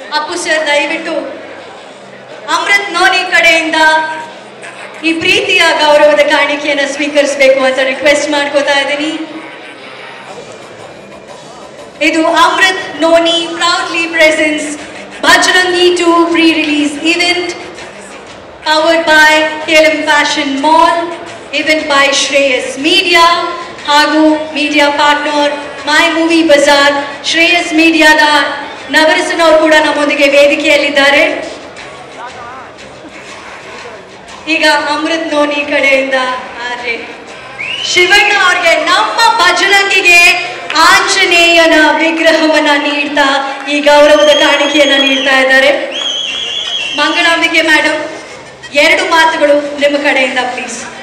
Appu sir ದಯವಿಟ್ಟು Amrit noni ಕಡೆಯಿಂದ ಈ ಪ್ರೀತಿಯ ಗೌರವದ ಕಾಣಿಕೆಯನ್ನು ಸ್ವೀಕರಿಸಬೇಕು ಅಂತ ರಿಕ್ವೆಸ್ಟ್ ಮಾಡ್ಕೋತಾ ಇದ್ದೀನಿ ಇದು Amrut Noni proudly presents Bajrangi two pre release event powered by KLM Fashion Mall, event by Shreyas media ಹಾಗೂ media partner my movie bazaar Shreyas ಮೀಡಿಯಾದ ನವರಸನ್ ಅವರು ಕೂಡ ನಮ್ಮೊಂದಿಗೆ ವೇದಿಕೆಯಲ್ಲಿದ್ದಾರೆ ಈಗ ಅಮೃತ್ ನೋನಿ ಕಡೆಯಿಂದ ಆದ್ರೆ ಶಿವಣ್ಣ ಅವ್ರಿಗೆ ನಮ್ಮ ಬಜರಂಗಿಗೆ ಆಂಜನೇಯನ ವಿಗ್ರಹವನ್ನ ನೀಡ್ತಾ ಈ ಗೌರವದ ಕಾಣಿಕೆಯನ್ನ ನೀಡ್ತಾ ಇದ್ದಾರೆ ಮಂಗಳಾಂಬಿಕೆ ಮೇಡಮ್ ಎರಡು ಮಾತುಗಳು ನಿಮ್ಮ ಕಡೆಯಿಂದ ಪ್ಲೀಸ್